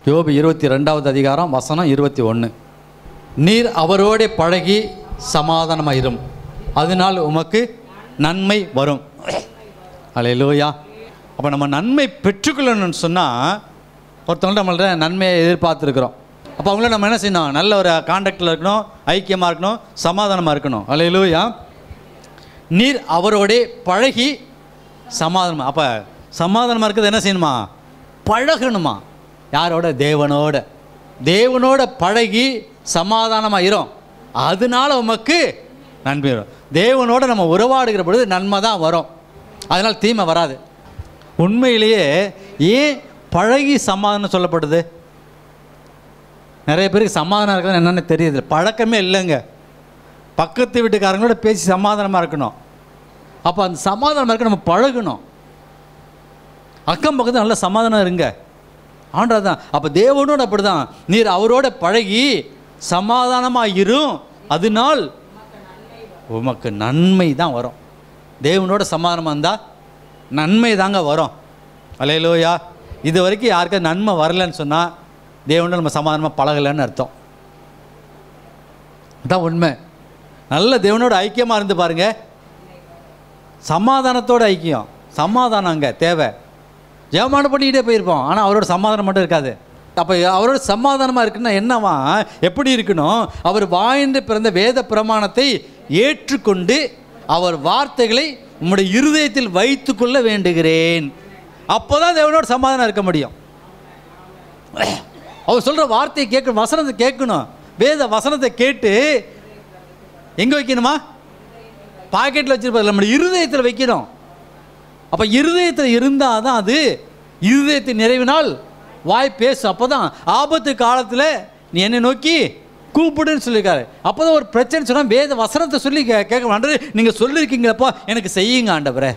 யோபு இருபத்தி ரெண்டாவது அதிகாரம் வசனம் இருபத்தி ஒன்று நீர் அவரோடே பழகி சமாதானமாயிரும் அதனால் உமக்கு நன்மை வரும் அலையிலோயா அப்போ நம்ம நன்மை பெற்றுக்கொள்ளணும்னு சொன்னால் ஒருத்தவங்கள்ட்ட நம்மள்ட்ட நன்மையை எதிர்பார்த்துருக்குறோம் அப்போ அவங்கள நம்ம என்ன செய்யணும் நல்ல ஒரு காண்டாக்டில் இருக்கணும் ஐக்கியமாக இருக்கணும் சமாதானமாக இருக்கணும் அலையிலோயா நீர் அவரோடே பழகி சமாதானம் அப்போ சமாதானமாக இருக்கிறது என்ன செய்யணுமா பழகணுமா யாரோட தேவனோட தேவனோட பழகி சமாதானமாக இரும் அதனால உமக்கு நன்மை வரும் தேவனோட நம்ம உறவாடுகிற பொழுது நன்மை தான் வரும் அதனால் தீமை வராது உண்மையிலேயே ஏன் பழகி சமாதானம் சொல்லப்படுது நிறைய பேருக்கு சமாதானம் இருக்கிறது என்னென்னு தெரியுது பழக்கமே இல்லைங்க பக்கத்து வீட்டுக்காரங்களோட பேசி சமாதானமாக இருக்கணும் அப்போ அந்த சமாதானமாக இருக்க நம்ம பழகணும் அக்கம் பக்கத்தில் நல்ல சமாதானம் இருங்க ஆண்டவர் தான் அப்போ தேவனோட அப்படி தான் நீர் அவரோட பழகி சமாதானமாக இரும் அதனால் உமக்கு நன்மை தான் வரும் தேவனோட சமாதானமாக இருந்தால் நன்மை தாங்க வரும் அலையிலோயா இது வரைக்கும் யாருக்கும் நன்மை வரலன்னு சொன்னால் தேவனோட நம்ம சமாதானமாக பழகலைன்னு அர்த்தம் அதான் உண்மை நல்ல தேவனோட ஐக்கியமாக இருந்து பாருங்க சமாதானத்தோட ஐக்கியம் சமாதானம் அங்கே தேவை ஜெபமானம் பண்ணிக்கிட்டே போயிருப்போம் ஆனால் அவரோட சமாதானம் மட்டும் இருக்காது அப்போ அவரோட சமாதானமாக இருக்குன்னா என்னவா எப்படி இருக்கணும் அவர் வாய்ந்து பிறந்த வேத பிரமாணத்தை ஏற்றுக்கொண்டு அவர் வார்த்தைகளை உம்முடைய இருதயத்தில் வைத்துக்கொள்ள வேண்டுகிறேன் அப்போ தான் தேவனோட சமாதானம் இருக்க முடியும் அவர் சொல்கிற வார்த்தையை கேட்க வசனத்தை கேட்கணும் வேத வசனத்தை கேட்டு எங்கே வைக்கணுமா பாக்கெட்டில் வச்சிருப்பாரு நம்முடைய இருதயத்தில் வைக்கணும் அப்போ இருதயத்தில் இருந்தால் தான் அது இருதயத்தின் நிறைவினால் வாய் பேசு அப்போ தான் ஆபத்து காலத்தில் நீ என்னை நோக்கி கூப்பிடுன்னு சொல்லியிருக்காரு அப்போ தான் ஒரு பிரச்சனை சொன்னால் வேத வசனத்தை சொல்லி கே கேட்க ஆண்டவரே நீங்கள் சொல்லியிருக்கீங்களப்பா எனக்கு செய்யுங்க ஆண்டவரே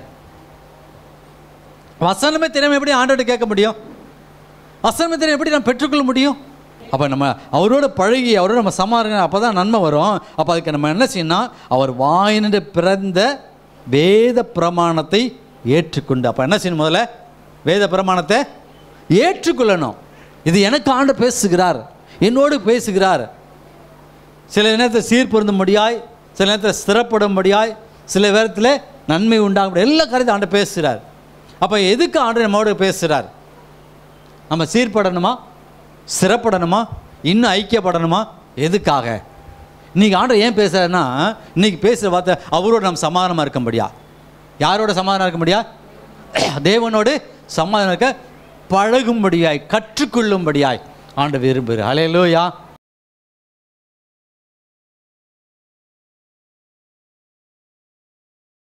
வசனமே தெரியாமல் எப்படி ஆண்டவர்கிட்ட கேட்க முடியும் வசனமே தெரியாம எப்படி நம்ம பெற்றுக்கொள்ள முடியும் அப்போ நம்ம அவரோட பழகி அவரோட நம்ம சமாதானம் அப்போ தான் நன்மை வரும் அப்போ அதுக்கு நம்ம என்ன செய்யணும் அவர் வாயினின்று பிறந்த வேத பிரமாணத்தை ஏற்றுக்கொண்டு அப்போ என்ன செய்யணும் முதல்ல வேத பிரமாணத்தை ஏற்றுக்கொள்ளணும் இது எனக்கு ஆண்டு பேசுகிறார் என்னோடு பேசுகிறார் சில நேரத்தில் சீர்பொருந்த முடியாய் சில நேரத்தில் ஸ்திரப்பட முடியாய் சில நேரத்தில் நன்மை உண்டாகும் எல்லா காரியத்தையும் ஆண்டு பேசுகிறார் அப்போ எதுக்கு ஆண்டு நம்மோடு பேசுகிறார் நம்ம சீர்படணுமா சிறப்படணுமா இன்னும் ஐக்கியப்படணுமா எதுக்காக இன்னைக்கு ஆண்டவர் ஏன் பேசுறாருன்னா இன்னைக்கு பேசுகிற வார்த்தை அவரோட நம்ம சமாதானமாக இருக்க முடியா யாரோட சமாதானம் இருக்க முடியா தேவனோடு சமாதானம் இருக்க பழகும்படியாய் கற்றுக்கொள்ளும்படியாய் ஆண்டு விரும்புகிறார் அலையலோயா